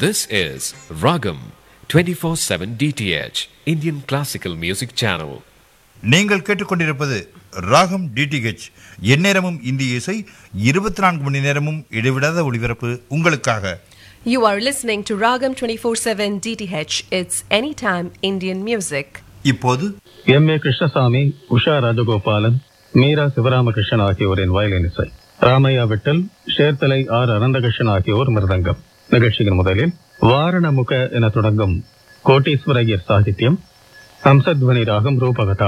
This is Ragam 24/7 DTH Indian Classical Music Channel. நீங்கள் கேட்டுக்கொண்டிருப்பது ராகம் டிடிஹெச் எந்நேரமும் இந்திய இசை இருபத்தி நான்கு மணி நேரமும் இடைவிடாத ஒளிபரப்பு உங்களுக்காக You are listening to Ragam 24/7 DTH. It's anytime Indian music. இப்போது எம் ஏ கிருஷ்ணசாமி உஷா ராஜகோபாலன் மீரா சிவராமகிருஷ்ணன் ஆகியோரின் வயலின் இசை ராமையா விட்டல் ஷேர்தலை ஆர் அனந்தகிருஷ்ணன் ஆகியோர் மிருதங்கம் நிகழ்ச்சியின் முதலில் வாரணமுக என தொடங்கும் கோட்டீஸ்வரய்யர் சாகித்யம் ஹம்சத்வனி ராகம் ரூபகதா